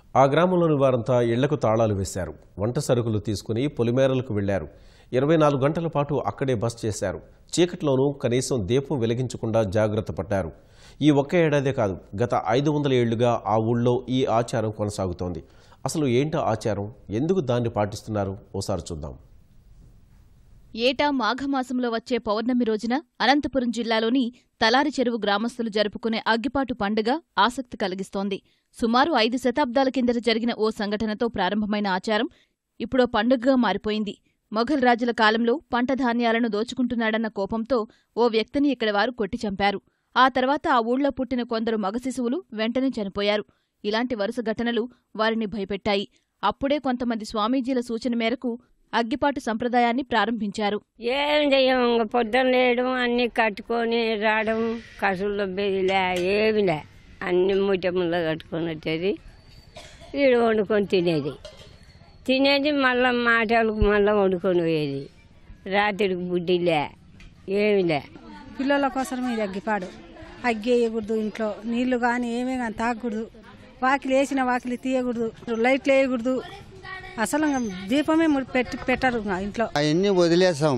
ఆ గ్రామంలోని వారంతా ఇళ్లకు తాళాలు వేశారు వంట సరుకులు తీసుకుని పొలిమేరలకు వెళ్లారు ఇరవై నాలుగు గంటల పాటు అక్కడే బస్ చేశారు చీకట్లోనూ కనీసం దీపం వెలిగించకుండా జాగ్రత్త పడ్డారు ఈ ఒక్క ఏడాదే కాదు గత ఐదు వందల ఏళ్లుగా ఆ ఊళ్ళో ఈ ఆచారం కొనసాగుతోంది అసలు ఏంటో ఆచారం ఎందుకు దాన్ని పాటిస్తున్నారు ఓసారి చూద్దాం ఏటా మాఘమాసంలో వచ్చే పౌర్ణమి రోజున అనంతపురం జిల్లాలోని తలారి చెరువు గ్రామస్తులు జరుపుకునే అగ్గిపాటు పండుగ ఆసక్తి కలిగిస్తోంది సుమారు ఐదు శతాబ్దాల కిందట జరిగిన ఓ సంఘటనతో ప్రారంభమైన ఆచారం ఇప్పుడో పండుగగా మారిపోయింది మొఘల్ రాజుల కాలంలో పంట ధాన్యాలను దోచుకుంటున్నాడన్న కోపంతో ఓ వ్యక్తిని ఇక్కడి వారు కొట్టి చంపారు ఆ తర్వాత ఆ ఊళ్ళో పుట్టిన కొందరు మగ శిశువులు వెంటనే చనిపోయారు ఇలాంటి వరుస ఘటనలు వారిని భయపెట్టాయి అప్పుడే కొంతమంది స్వామీజీల సూచన మేరకు అగ్గిపాటు సంప్రదాయాన్ని ప్రారంభించారు ఏం చెయ్యం ఇంక పొద్దున్న లేయడం అన్ని కట్టుకొని రావడం కసులు బెదిలే ఏమిలే అన్ని ముట్టముల్లో కట్టుకొని వచ్చేది వీడు వండుకొని తినేది తినేది మళ్ళీ మాటలకు మళ్ళీ వండుకొని పోయేది రాత్రికి బుడ్డిలే ఏమిలే పిల్లల కోసం ఇది అగ్గిపాడు అగ్గి వేయకూడదు ఇంట్లో నీళ్లు కానీ ఏమీ కానీ తాగకూడదు వాకిలి వేసిన వాకిలి తీయకూడదు లైట్లు వేయకూడదు అసలు ఇంకా దీపమే ముడి- పెట్టి పెట్టరు ఇంకా ఇంట్లో అవన్నీ వదిలేసాం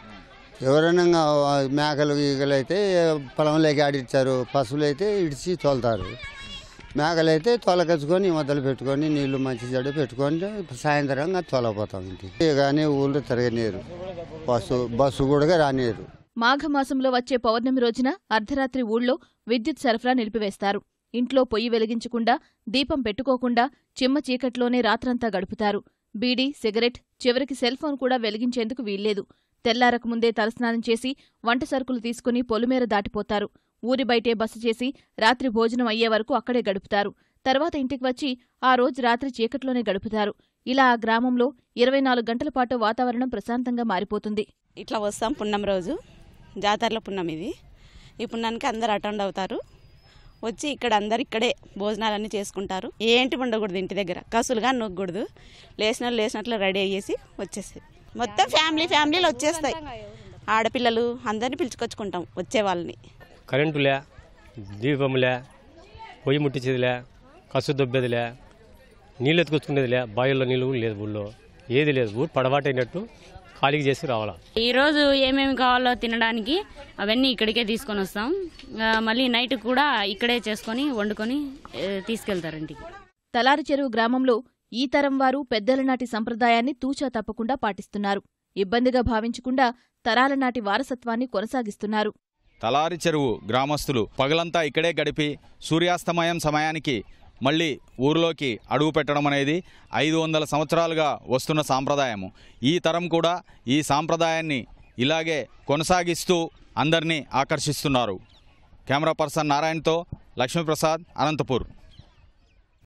ఎవరైనా ఇంకా మేకలు ఈగలు అయితే పొలంలోకి ఆడిచ్చారు పశువులు అయితే ఇడిచి తోలుతారు మేకలు అయితే తొలకచ్చుకొని మొదలు పెట్టుకొని నీళ్లు మంచి చెడు పెట్టుకొని సాయంత్రంగా తోలపోతాం ఇంటికి కానీ ఊళ్ళో తిరగనీరు బస్సు బస్సు కూడా రానియరు మాఘమాసంలో వచ్చే పౌర్ణమి రోజున అర్ధరాత్రి ఊళ్ళో విద్యుత్ సరఫరా నిలిపివేస్తారు ఇంట్లో పొయ్యి వెలిగించకుండా దీపం పెట్టుకోకుండా చిమ్మ చీకట్లోనే రాత్రంతా గడుపుతారు బీడీ సిగరెట్ చివరికి సెల్ ఫోన్ కూడా వెలిగించేందుకు వీల్లేదు తెల్లారకు ముందే తలస్నానం చేసి వంట సరుకులు తీసుకుని పొలిమేర దాటిపోతారు ఊరి బయటే బస చేసి రాత్రి భోజనం అయ్యే వరకు అక్కడే గడుపుతారు తర్వాత ఇంటికి వచ్చి ఆ రోజు రాత్రి చీకట్లోనే గడుపుతారు ఇలా ఆ గ్రామంలో ఇరవై నాలుగు గంటల పాటు వాతావరణం ప్రశాంతంగా మారిపోతుంది ఇట్లా వస్తాం పున్నం రోజు జాతరలో పున్నం ఇది ఈ పున్నానికి అందరు అటెండ్ అవుతారు వచ్చి ఇక్కడ అందరు ఇక్కడే భోజనాలన్నీ చేసుకుంటారు ఏంటి ఉండకూడదు ఇంటి దగ్గర కసులుగా నొక్కకూడదు లేచిన వాళ్ళు లేచినట్లు రెడీ అయ్యేసి వచ్చేసి మొత్తం ఫ్యామిలీ ఫ్యామిలీలు వచ్చేస్తాయి ఆడపిల్లలు అందరినీ పిలుచుకొచ్చుకుంటాం వచ్చే వాళ్ళని కరెంటులే దీపంలే పొయ్యి ముట్టించేదిలే కసు దొబ్బేదిలే నీళ్ళు ఎత్తుకొచ్చుకునేదిలే బావిల్లో నీళ్ళు కూడా లేదు ఊళ్ళో ఏది లేదు ఊరు పడవాటైనట్టు ఖాళీకి చేసి రావాలా ఈరోజు ఏమేమి కావాలో తినడానికి అవన్నీ ఇక్కడికే తీసుకొని వస్తాం ఆ, మళ్ళీ నైట్ కూడా ఇక్కడే చేసుకొని వండుకొని ఏ, తీసుకెళ్తారు ఇంటికి తలారి చెరువు గ్రామంలో ఈ తరం వారు పెద్దల నాటి సంప్రదాయాన్ని తూచా తప్పకుండా పాటిస్తున్నారు ఇబ్బందిగా భావించకుండా తరాల నాటి వారసత్వాన్ని కొనసాగిస్తున్నారు తలారి చెరువు గ్రామస్తులు పగలంతా ఇక్కడే గడిపి సూర్యాస్తమయం సమయానికి మళ్ళీ ఊరిలోకి అడుగు పెట్టడం అనేది ఐదు వందల సంవత్సరాలుగా వస్తున్న సాంప్రదాయము ఈ తరం కూడా ఈ సాంప్రదాయాన్ని ఇలాగే కొనసాగిస్తూ అందరినీ ఆకర్షిస్తున్నారు కెమెరా పర్సన్ నారాయణతో లక్ష్మీప్రసాద్ అనంతపూర్